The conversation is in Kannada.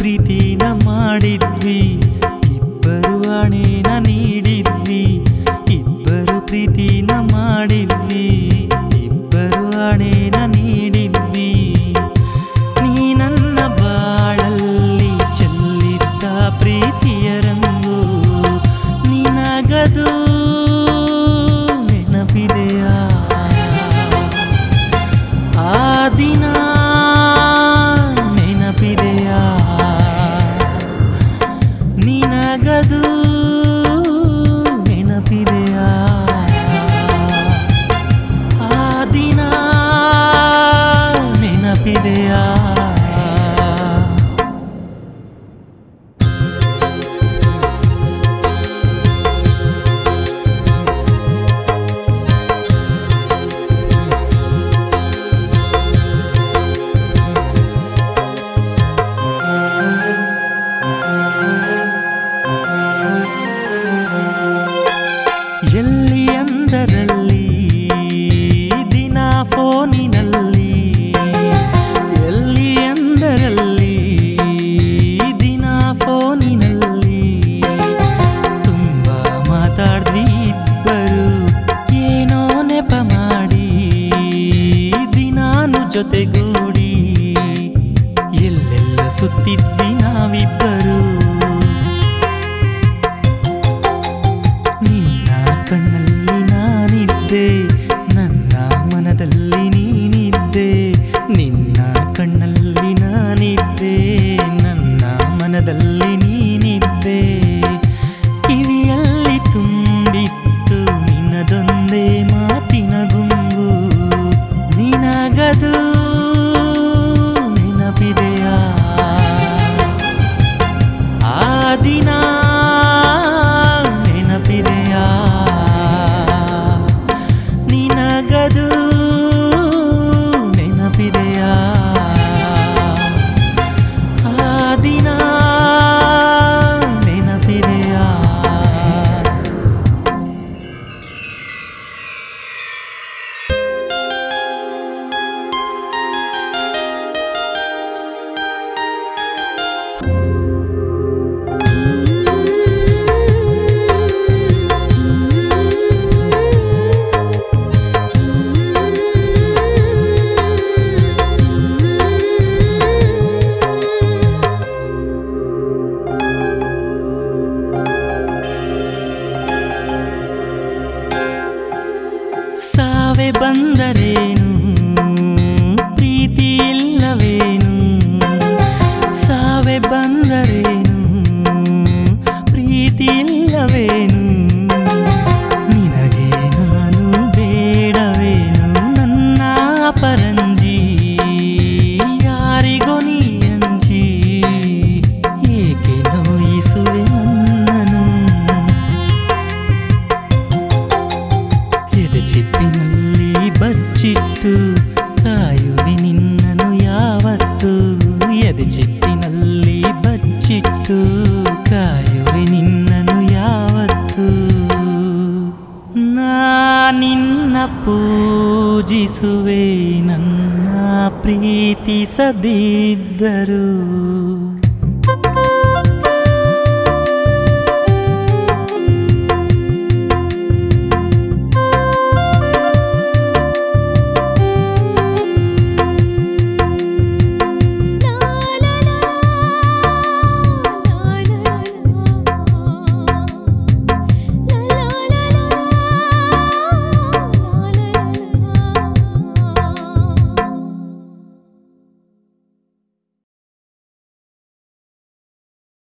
ಪ್ರೀತಿನ ಮಾಡಿದ್ವಿ ಇಬ್ಬರು ಹಣೆನ ನೀಡಿದ್ವಿ ಇಬ್ಬರು ಪ್ರೀತಿನ ಮಾಡಿದ್ವಿ ಇಬ್ಬರು ಹಣೆನ ನೀಡಿದ್ವಿ ನೀ ನನ್ನ ಬಾಳಲ್ಲಿ ಚೆಲ್ಲಿದ್ದ ಪ್ರೀತಿಯ ರಂಗು ನಿನಗದು ನೆನಪಿದೆಯಾ ಆ ದಿನ ನೆನಪಿದೆಯಾ ನಿನಗದು ನೆನಪಿದೆಯಾ ಆ ದಿನ ನೆನಪಿದೆಯಾ ಎಲ್ಲಿ ಅಂದರಲ್ಲಿ ದಿನ ಫೋನಿನಲ್ಲಿ ಎಲ್ಲಿ ಅಂದರಲ್ಲಿ ದಿನ ಫೋನಿನಲ್ಲಿ ತುಂಬ ಮಾತಾಡ್ದ್ವಿ ಇಬ್ಬರು ಏನೋ ನೆಪ ಮಾಡಿ ದಿನಾನು ಜೊತೆಗೂಡಿ ಎಲ್ಲೆಲ್ಲ ಸುತ್ತಿದ್ವಿ ನಾವಿಬ್ಬರು ನಿನ್ನ ಕಣ್ಣಲ್ಲಿ ನಾನಿದ್ದೆ ನನ್ನ ಮನದಲ್ಲಿ ನೀನಿದ್ದೆ ನಿನ್ನ ಕಣ್ಣಲ್ಲಿ ನಾನಿದ್ದೆ ನನ್ನ ಮನದಲ್ಲಿ ನೀನಿದ್ದೆ ಕಿವಿಯಲ್ಲಿ ತುಂಬಿತ್ತು ನಿನ್ನದೊಂದೇ ಮಾತಿನ ಗುಂಗು ನಿನಗದು ನೆನಪಿದೆಯಾ ಆ ದಿನ ನೆನಪಿದೆಯಾ ನಿನಗದು ನೆನಪಿದೆಯಾ ಆ ದಿನ ನೆನಪಿದೆಯಾ ಸಾವೆ ಬಂದರೇನು ಪ್ರೀತಿ ಇಲ್ಲವೇನು ಸಾವೆ ಬಂದರೇನು ಪ್ರೀತಿ ಇಲ್ಲವೇನು ನಿನಗೆ ನಾನು ಬೇಡವೇನು ನನ್ನ ಪರಂಜಿ ಯಾರಿಗೋ ನೀ ಅಂಜಿ ಏಕೆ ನೋಯಿಸುವೆ ನನ್ನನು ಎದೆ ಚಿಪ್ಪಿನಲ್ಲಿ ಬಚ್ಚಿಟ್ಟು ಕಾಯುವೆ ನಿನ್ನನು ಯಾವತ್ತು ಎದೆ ಚಿಪ್ಪಿನಲ್ಲಿ ಬಚ್ಚಿಟ್ಟು ಕಾಯುವೆ ನಿನ್ನನು ಯಾವತ್ತು ನಾ ನಿನ್ನ ಪೂಜಿಸುವೆ ನನ್ನ ಪ್ರೀತಿಸದಿದ್ದರು